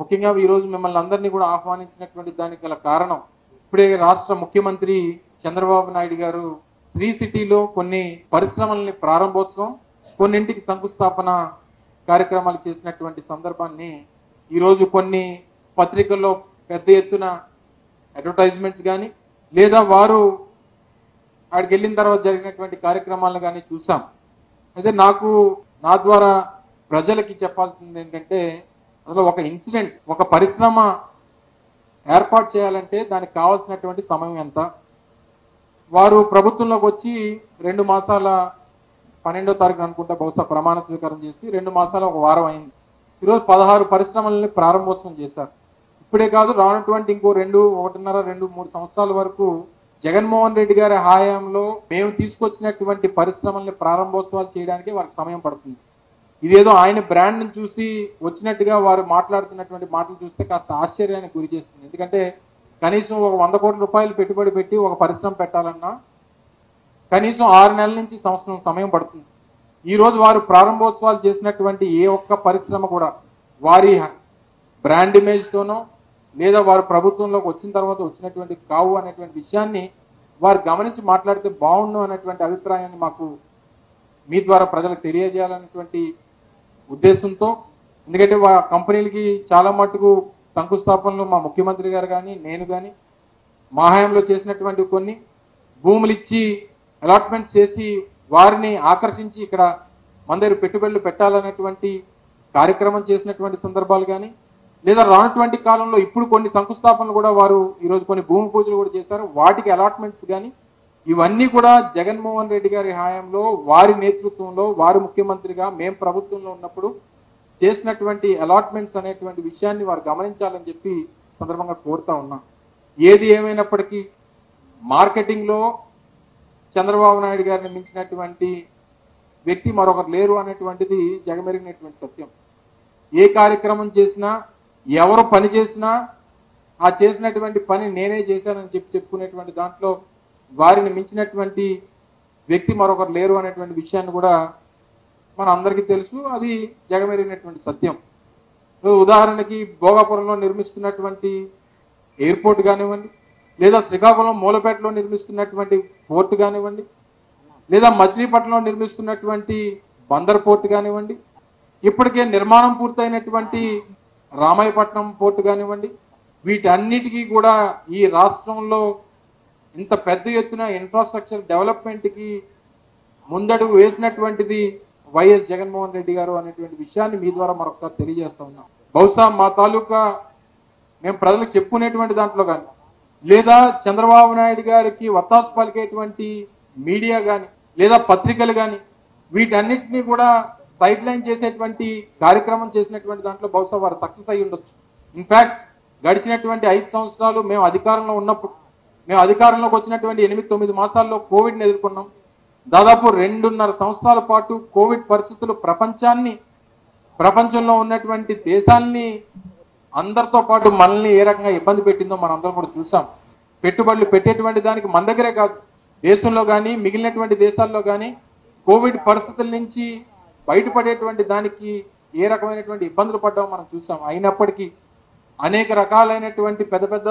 ముఖ్యంగా ఈ రోజు మిమ్మల్ని అందరినీ కూడా ఆహ్వానించినటువంటి దానికి గల కారణం ఇప్పుడే రాష్ట్ర ముఖ్యమంత్రి చంద్రబాబు నాయుడు గారు శ్రీ సిటీలో కొన్ని పరిశ్రమల్ని ప్రారంభోత్సవం కొన్నింటికి శంకుస్థాపన కార్యక్రమాలు చేసినటువంటి సందర్భాన్ని ఈ రోజు కొన్ని పత్రికల్లో పెద్ద ఎత్తున అడ్వర్టైజ్మెంట్స్ కానీ లేదా వారు అక్కడికి వెళ్ళిన తర్వాత జరిగినటువంటి కార్యక్రమాలను కానీ చూసాం అయితే నాకు నా ద్వారా ప్రజలకి చెప్పాల్సింది ఏంటంటే అసలు ఒక ఇన్సిడెంట్ ఒక పరిశ్రమ ఏర్పాటు చేయాలంటే దానికి కావాల్సినటువంటి సమయం ఎంత వారు ప్రభుత్వంలోకి వచ్చి రెండు మాసాల పన్నెండో తారీఖు అనుకుంటా బహుశా ప్రమాణ స్వీకారం చేసి రెండు మాసాల ఒక వారం అయింది ఈరోజు పదహారు పరిశ్రమలని ప్రారంభోత్సవం చేశారు ఇప్పుడే కాదు రానటువంటి ఇంకో రెండు ఒకటిన్నర రెండు మూడు సంవత్సరాల వరకు జగన్మోహన్ రెడ్డి గారి హాయంలో మేము తీసుకొచ్చినటువంటి పరిశ్రమల్ని ప్రారంభోత్సవాలు చేయడానికి వారికి సమయం పడుతుంది ఇదేదో ఆయన బ్రాండ్ ని చూసి వచ్చినట్టుగా వారు మాట్లాడుతున్నటువంటి మాటలు చూస్తే కాస్త ఆశ్చర్యానికి గురి చేస్తుంది ఎందుకంటే కనీసం ఒక వంద కోట్ల రూపాయలు పెట్టుబడి పెట్టి ఒక పరిశ్రమ పెట్టాలన్నా కనీసం ఆరు నెలల నుంచి సంవత్సరం సమయం పడుతుంది ఈ రోజు వారు ప్రారంభోత్సవాలు చేసినటువంటి ఏ ఒక్క పరిశ్రమ కూడా వారి బ్రాండ్ ఇమేజ్తోనో లేదా వారు ప్రభుత్వంలోకి వచ్చిన తర్వాత వచ్చినటువంటి కావు అనేటువంటి విషయాన్ని వారు గమనించి మాట్లాడితే బాగుండు అనేటువంటి అభిప్రాయాన్ని మాకు మీ ద్వారా ప్రజలకు తెలియజేయాలనేటువంటి ఉద్దేశంతో ఎందుకంటే వా కంపెనీలకి చాలా మటుకు శంకుస్థాపనలు మా ముఖ్యమంత్రి గారు కానీ నేను కానీ మా హయాంలో చేసినటువంటి కొన్ని భూములు ఇచ్చి అలాట్మెంట్స్ చేసి వారిని ఆకర్షించి ఇక్కడ మన దగ్గర పెట్టుబడులు పెట్టాలనేటువంటి కార్యక్రమం చేసినటువంటి సందర్భాలు కానీ లేదా రానటువంటి కాలంలో ఇప్పుడు కొన్ని శంకుస్థాపనలు కూడా వారు ఈరోజు కొన్ని భూమి పూజలు కూడా చేశారు వాటికి అలాట్మెంట్స్ కానీ ఇవన్నీ కూడా జగన్మోహన్ రెడ్డి గారి హయాంలో వారి నేతృత్వంలో వారు ముఖ్యమంత్రిగా మేం ప్రభుత్వంలో ఉన్నప్పుడు చేసినటువంటి అలాట్మెంట్స్ అనేటువంటి విషయాన్ని వారు గమనించాలని చెప్పి సందర్భంగా కోరుతా ఉన్నాం ఏది ఏమైనప్పటికీ మార్కెటింగ్లో చంద్రబాబు నాయుడు గారిని మించినటువంటి వ్యక్తి మరొకరు లేరు అనేటువంటిది జగమెరిగినటువంటి సత్యం ఏ కార్యక్రమం చేసినా ఎవరు పని చేసినా ఆ చేసినటువంటి పని నేనే చేశానని చెప్పి చెప్పుకునేటువంటి దాంట్లో వారిని మించినటువంటి వ్యక్తి మరొకరు లేరు అనేటువంటి విషయాన్ని కూడా మన అందరికీ తెలుసు అది జగమెరిగినటువంటి సత్యం ఇప్పుడు ఉదాహరణకి భోగాపురంలో నిర్మిస్తున్నటువంటి ఎయిర్పోర్ట్ కానివ్వండి లేదా శ్రీకాకుళం మూలపేటలో నిర్మిస్తున్నటువంటి పోర్ట్ కానివ్వండి లేదా మచిలీపట్నంలో నిర్మిస్తున్నటువంటి బందర్ పోర్ట్ కానివ్వండి ఇప్పటికే నిర్మాణం పూర్తయినటువంటి రామాయపట్నం పోర్ట్ కానివ్వండి వీటన్నిటికీ కూడా ఈ రాష్ట్రంలో ఇంత పెద్ద ఎత్తున ఇన్ఫ్రాస్ట్రక్చర్ డెవలప్మెంట్కి ముందడుగు వేసినటువంటిది వైఎస్ జగన్మోహన్ రెడ్డి గారు అనేటువంటి విషయాన్ని మీ ద్వారా మరొకసారి తెలియజేస్తా ఉన్నాం బహుశా మా తాలూకా మేము ప్రజలకు చెప్పుకునేటువంటి దాంట్లో కానీ లేదా చంద్రబాబు నాయుడు గారికి వత్తాసు పలికేటువంటి మీడియా కానీ లేదా పత్రికలు కానీ వీటన్నిటిని కూడా సైడ్ లైన్ చేసేటువంటి కార్యక్రమం చేసినటువంటి దాంట్లో బహుశా వారు సక్సెస్ అయి ఉండొచ్చు ఇన్ఫాక్ట్ గడిచినటువంటి ఐదు సంవత్సరాలు మేము అధికారంలో ఉన్నప్పుడు మేము అధికారంలోకి వచ్చినటువంటి ఎనిమిది తొమ్మిది మాసాల్లో కోవిడ్ని ఎదుర్కొన్నాం దాదాపు రెండున్నర సంవత్సరాల పాటు కోవిడ్ పరిస్థితులు ప్రపంచాన్ని ప్రపంచంలో ఉన్నటువంటి దేశాల్ని అందరితో పాటు మనల్ని ఏ రకంగా ఇబ్బంది పెట్టిందో మనం అందరం కూడా చూసాం పెట్టుబడులు పెట్టేటువంటి దానికి మన దగ్గరే కాదు దేశంలో కానీ మిగిలినటువంటి దేశాల్లో కానీ కోవిడ్ పరిస్థితుల నుంచి బయటపడేటువంటి దానికి ఏ రకమైనటువంటి ఇబ్బందులు పడ్డామో మనం చూసాం అయినప్పటికీ అనేక రకాలైనటువంటి పెద్ద పెద్ద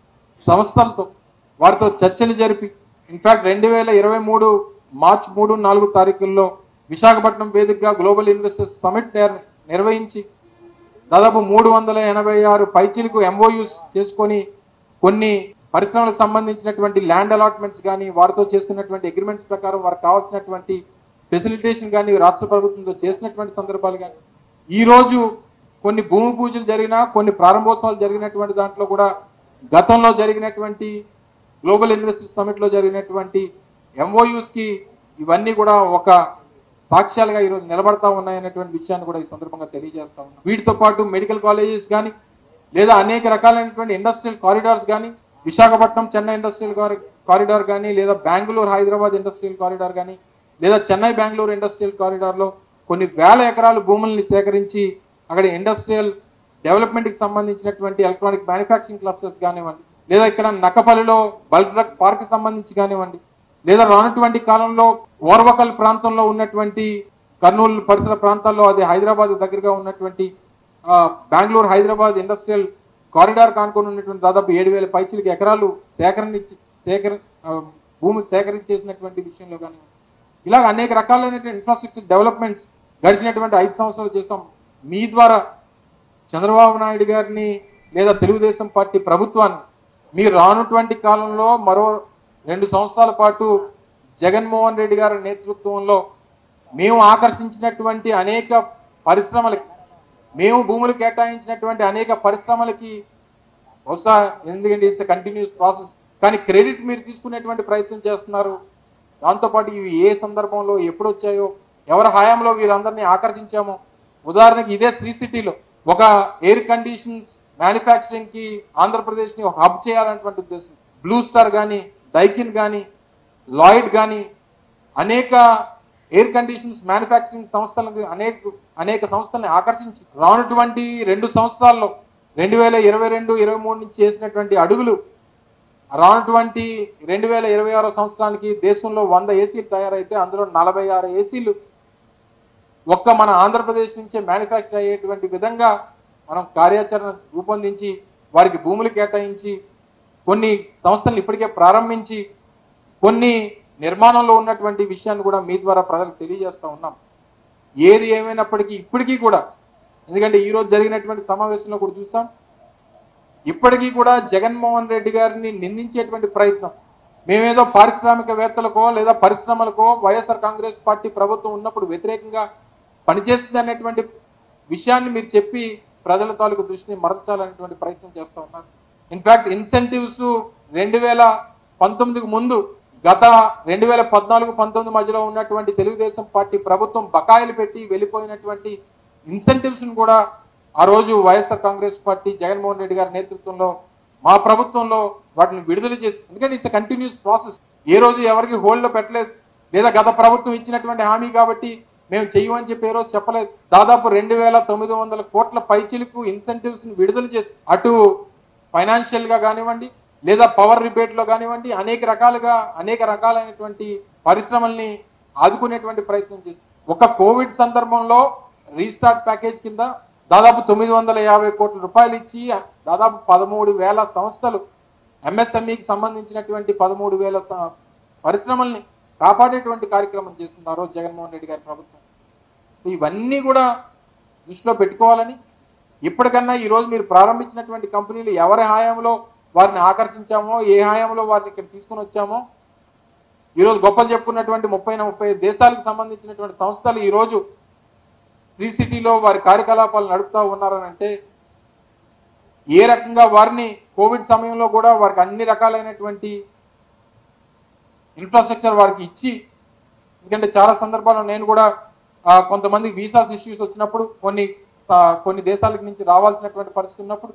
సంస్థలతో వారితో చర్చలు జరిపి ఇన్ఫాక్ట్ రెండు వేల ఇరవై మూడు మార్చ్ మూడు నాలుగు తారీఖుల్లో విశాఖపట్నం వేదికగా గ్లోబల్ ఇన్వెస్టర్స్ సమిట్ నిర్- నిర్వహించి దాదాపు మూడు వందల ఎనభై ఆరు పైచీలకు ఎంఓయూస్ చేసుకొని కొన్ని పరిశ్రమలకు సంబంధించినటువంటి ల్యాండ్ అలాట్మెంట్స్ కానీ వారితో చేసుకున్నటువంటి అగ్రిమెంట్స్ ప్రకారం వారికి కావాల్సినటువంటి ఫెసిలిటేషన్ కానీ రాష్ట్ర ప్రభుత్వంతో చేసినటువంటి సందర్భాలు కానీ ఈ రోజు కొన్ని భూమి పూజలు జరిగినా కొన్ని ప్రారంభోత్సవాలు జరిగినటువంటి దాంట్లో కూడా గతంలో జరిగినటువంటి గ్లోబల్ ఇన్వెస్టర్స్ సమిట్ లో జరిగినటువంటి ఎంఓయూస్ కి ఇవన్నీ కూడా ఒక సాక్ష్యాలుగా ఈరోజు నిలబడతా ఉన్నాయనేటువంటి విషయాన్ని కూడా ఈ సందర్భంగా తెలియజేస్తా ఉన్నాం వీటితో పాటు మెడికల్ కాలేజెస్ కానీ లేదా అనేక రకాలైనటువంటి ఇండస్ట్రియల్ కారిడార్స్ కానీ విశాఖపట్నం చెన్నై ఇండస్ట్రియల్ కారిడార్ కానీ లేదా బెంగళూరు హైదరాబాద్ ఇండస్ట్రియల్ కారిడార్ కానీ లేదా చెన్నై బెంగళూరు ఇండస్ట్రియల్ కారిడార్లో కొన్ని వేల ఎకరాలు భూముల్ని సేకరించి అక్కడ ఇండస్ట్రియల్ డెవలప్మెంట్కి సంబంధించినటువంటి ఎలక్ట్రానిక్ మ్యానుఫ్యాక్చరింగ్ క్లస్టర్స్ కానివ్వండి లేదా ఇక్కడ నక్కపల్లిలో బల్క్ డ్రగ్ పార్క్ సంబంధించి కానివ్వండి లేదా రానటువంటి కాలంలో ఓర్వకల్ ప్రాంతంలో ఉన్నటువంటి కర్నూలు పరిసర ప్రాంతాల్లో అది హైదరాబాద్ దగ్గరగా ఉన్నటువంటి ఆ, బెంగళూరు హైదరాబాద్ ఇండస్ట్రియల్ కారిడార్ కానుకొని ఉన్నటువంటి దాదాపు ఏడు వేల పైచిలకి ఎకరాలు సేకరణ సేకర ఆ, భూమి సేకరించేసినటువంటి విషయంలో కానీ ఇలాగ అనేక రకాలైనటువంటి ఇన్ఫ్రాస్ట్రక్చర్ డెవలప్మెంట్స్ గడిచినటువంటి ఐదు సంవత్సరాలు చేసాం మీ ద్వారా చంద్రబాబు నాయుడు గారిని లేదా తెలుగుదేశం పార్టీ ప్రభుత్వాన్ని మీరు రానుటువంటి కాలంలో మరో రెండు సంవత్సరాల పాటు జగన్మోహన్ రెడ్డి గారి నేతృత్వంలో మేము ఆకర్షించినటువంటి అనేక పరిశ్రమలకి మేము భూములు కేటాయించినటువంటి అనేక పరిశ్రమలకి బహుశా ఎందుకంటే ఇట్స్ కంటిన్యూస్ ప్రాసెస్ కానీ క్రెడిట్ మీరు తీసుకునేటువంటి ప్రయత్నం చేస్తున్నారు దాంతోపాటు ఇవి ఏ సందర్భంలో ఎప్పుడు వచ్చాయో ఎవరి హయాంలో వీరందరినీ ఆకర్షించామో ఉదాహరణకి ఇదే శ్రీ సిటీలో ఒక ఎయిర్ కండిషన్స్ మ్యానుఫ్యాక్చరింగ్ కి ఆంధ్రప్రదేశ్ ని ఒక హబ్ చేయాలన్నటువంటి ఉద్దేశం బ్లూ స్టార్ కానీ డైకిన్ కానీ లాయిడ్ కానీ అనేక ఎయిర్ కండిషన్స్ మ్యానుఫ్యాక్చరింగ్ సంస్థలకు అనేక అనేక సంస్థల్ని ఆకర్షించి రానటువంటి రెండు సంవత్సరాల్లో రెండు వేల ఇరవై రెండు ఇరవై మూడు నుంచి చేసినటువంటి అడుగులు రానటువంటి రెండు వేల ఇరవై ఆరో సంవత్సరానికి దేశంలో వంద ఏసీలు తయారైతే అందులో నలభై ఆరు ఏసీలు ఒక్క మన ఆంధ్రప్రదేశ్ నుంచే మ్యానుఫ్యాక్చర్ అయ్యేటువంటి విధంగా మనం కార్యాచరణ రూపొందించి వారికి భూములు కేటాయించి కొన్ని సంస్థలను ఇప్పటికే ప్రారంభించి కొన్ని నిర్మాణంలో ఉన్నటువంటి విషయాన్ని కూడా మీ ద్వారా ప్రజలకు తెలియజేస్తా ఉన్నాం ఏది ఏమైనప్పటికీ ఇప్పటికీ కూడా ఎందుకంటే ఈ రోజు జరిగినటువంటి సమావేశంలో కూడా చూసాం ఇప్పటికీ కూడా జగన్మోహన్ రెడ్డి గారిని నిందించేటువంటి ప్రయత్నం మేమేదో పారిశ్రామికవేత్తలకో లేదా పరిశ్రమలకో వైఎస్ఆర్ కాంగ్రెస్ పార్టీ ప్రభుత్వం ఉన్నప్పుడు వ్యతిరేకంగా పనిచేస్తుంది అనేటువంటి విషయాన్ని మీరు చెప్పి ప్రజల తాలూకు దృష్టిని మరల్చాలనేటువంటి ప్రయత్నం చేస్తా ఉన్నారు ఇన్ఫాక్ట్ ఇన్సెంటివ్స్ రెండు వేల పంతొమ్మిదికి ముందు గత రెండు వేల పద్నాలుగు పంతొమ్మిది మధ్యలో ఉన్నటువంటి తెలుగుదేశం పార్టీ ప్రభుత్వం బకాయిలు పెట్టి వెళ్ళిపోయినటువంటి ఇన్సెంటివ్స్ కూడా ఆ రోజు వైఎస్ఆర్ కాంగ్రెస్ పార్టీ జగన్మోహన్ రెడ్డి గారి నేతృత్వంలో మా ప్రభుత్వంలో వాటిని విడుదల చేసి ఎందుకంటే ఇట్స్ కంటిన్యూస్ ప్రాసెస్ ఏ రోజు ఎవరికి హోల్డ్ లో పెట్టలేదు లేదా గత ప్రభుత్వం ఇచ్చినటువంటి హామీ కాబట్టి మేము చెయ్యమని చెప్పి ఏ రోజు చెప్పలేదు దాదాపు రెండు వేల తొమ్మిది వందల కోట్ల పైచిలకు ఇన్సెంటివ్స్ ని విడుదల చేసి అటు ఫైనాన్షియల్ గా కానివ్వండి లేదా పవర్ రిబేట్ లో కానివ్వండి అనేక రకాలుగా అనేక రకాలైనటువంటి పరిశ్రమల్ని ఆదుకునేటువంటి ప్రయత్నం చేసి ఒక కోవిడ్ సందర్భంలో రీస్టార్ట్ ప్యాకేజ్ కింద దాదాపు తొమ్మిది వందల యాభై కోట్ల రూపాయలు ఇచ్చి దాదాపు పదమూడు వేల సంస్థలు ఎంఎస్ఎంఈకి సంబంధించినటువంటి పదమూడు వేల స- పరిశ్రమల్ని కాపాడేటువంటి కార్యక్రమం చేస్తుంది ఆ రోజు జగన్మోహన్ రెడ్డి గారి ప్రభుత్వం ఇవన్నీ కూడా దృష్టిలో పెట్టుకోవాలని ఇప్పటికన్నా ఈ రోజు మీరు ప్రారంభించినటువంటి కంపెనీలు ఎవరి హాయంలో వారిని ఆకర్షించామో ఏ హాయంలో వారిని ఇక్కడ తీసుకుని వచ్చామో ఈ రోజు గొప్పలు చెప్పుకున్నటువంటి ముప్పై ముప్పై దేశాలకు సంబంధించినటువంటి సంస్థలు ఈ రోజు శ్రీ సిటీలో వారి కార్యకలాపాలు నడుపుతా ఉన్నారని అంటే ఏ రకంగా వారిని కోవిడ్ సమయంలో కూడా వారికి అన్ని రకాలైనటువంటి ఇన్ఫ్రాస్ట్రక్చర్ వారికి ఇచ్చి ఎందుకంటే చాలా సందర్భాల్లో నేను కూడా ఆ, కొంతమంది వీసాస్ ఇష్యూస్ వచ్చినప్పుడు కొన్ని సా- కొన్ని దేశాలకు నుంచి రావాల్సినటువంటి పరిస్థితి ఉన్నప్పుడు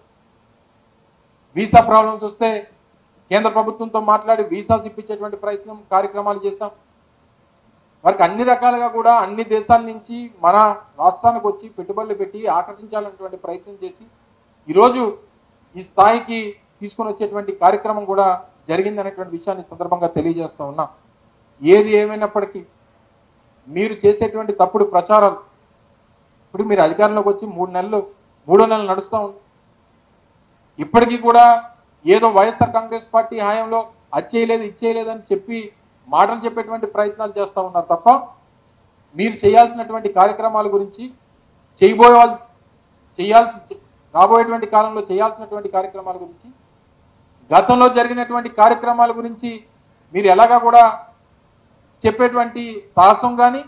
వీసా ప్రాబ్లమ్స్ వస్తే కేంద్ర ప్రభుత్వంతో మాట్లాడి వీసాస్ ఇప్పించేటువంటి ప్రయత్నం కార్యక్రమాలు చేశాం వారికి అన్ని రకాలుగా కూడా అన్ని దేశాల నుంచి మన రాష్ట్రానికి వచ్చి పెట్టుబడులు పెట్టి ఆకర్షించాలనేటువంటి ప్రయత్నం చేసి ఈరోజు ఈ స్థాయికి తీసుకొని వచ్చేటువంటి కార్యక్రమం కూడా జరిగింది అనేటువంటి విషయాన్ని ఈ సందర్భంగా తెలియజేస్తా ఉన్నా ఏది ఏమైనప్పటికీ మీరు చేసేటువంటి తప్పుడు ప్రచారాలు ఇప్పుడు మీరు అధికారంలోకి వచ్చి మూడు నెలలు మూడో నెలలు నడుస్తూ ఉంది ఇప్పటికీ కూడా ఏదో వైఎస్ఆర్ కాంగ్రెస్ పార్టీ హాయంలో అది చేయలేదు ఇది చేయలేదు అని చెప్పి మాటలు చెప్పేటువంటి ప్రయత్నాలు చేస్తూ ఉన్నారు తప్ప మీరు చేయాల్సినటువంటి కార్యక్రమాల గురించి చేయబోయవలసి చేయాల్సి చే- రాబోయేటువంటి కాలంలో చేయాల్సినటువంటి కార్యక్రమాల గురించి గతంలో జరిగినటువంటి కార్యక్రమాల గురించి మీరు ఎలాగా కూడా చెప్పేటువంటి సాహసం కానీ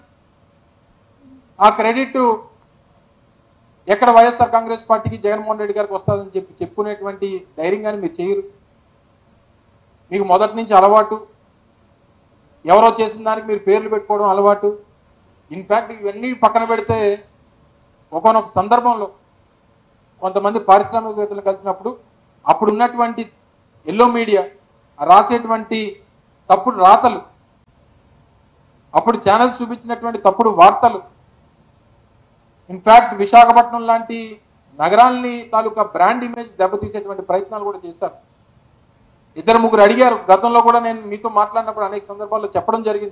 ఆ క్రెడిట్ ఎక్కడ వైఎస్ఆర్ కాంగ్రెస్ పార్టీకి జగన్మోహన్ రెడ్డి గారికి వస్తుందని చెప్పి చెప్పుకునేటువంటి ధైర్యం కానీ మీరు చేయరు మీకు మొదటి నుంచి అలవాటు ఎవరో చేసిన దానికి మీరు పేర్లు పెట్టుకోవడం అలవాటు ఇన్ఫాక్ట్ ఇవన్నీ పక్కన పెడితే ఒకనొక సందర్భంలో కొంతమంది పారిశ్రామికవేత్తలు కలిసినప్పుడు అప్పుడు ఉన్నటువంటి ఎల్లో మీడియా రాసేటువంటి తప్పుడు రాతలు అప్పుడు ఛానల్ చూపించినటువంటి తప్పుడు వార్తలు ఇన్ఫాక్ట్ విశాఖపట్నం లాంటి నగరాల్ని తాలూకా బ్రాండ్ ఇమేజ్ దెబ్బతీసేటువంటి ప్రయత్నాలు కూడా చేశారు ఇద్దరు ముగ్గురు అడిగారు గతంలో కూడా నేను మీతో మాట్లాడినప్పుడు అనేక సందర్భాల్లో చెప్పడం జరిగింది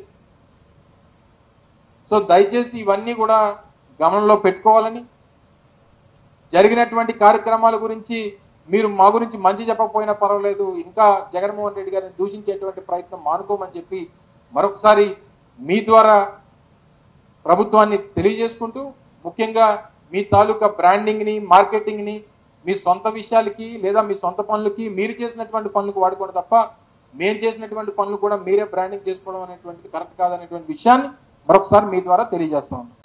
సో దయచేసి ఇవన్నీ కూడా గమనంలో పెట్టుకోవాలని జరిగినటువంటి కార్యక్రమాల గురించి మీరు మా గురించి మంచి చెప్పకపోయినా పర్వాలేదు ఇంకా జగన్మోహన్ రెడ్డి గారిని దూషించేటువంటి ప్రయత్నం మానుకోమని చెప్పి మరొకసారి మీ ద్వారా ప్రభుత్వాన్ని తెలియజేసుకుంటూ ముఖ్యంగా మీ తాలూకా బ్రాండింగ్ ని మార్కెటింగ్ ని మీ సొంత విషయాలకి లేదా మీ సొంత పనులకి మీరు చేసినటువంటి పనులకు వాడుకోవడం తప్ప మేము చేసినటువంటి పనులు కూడా మీరే బ్రాండింగ్ చేసుకోవడం అనేటువంటిది కరెక్ట్ కాదనేటువంటి విషయాన్ని మరొకసారి మీ ద్వారా తెలియజేస్తా ఉన్నాం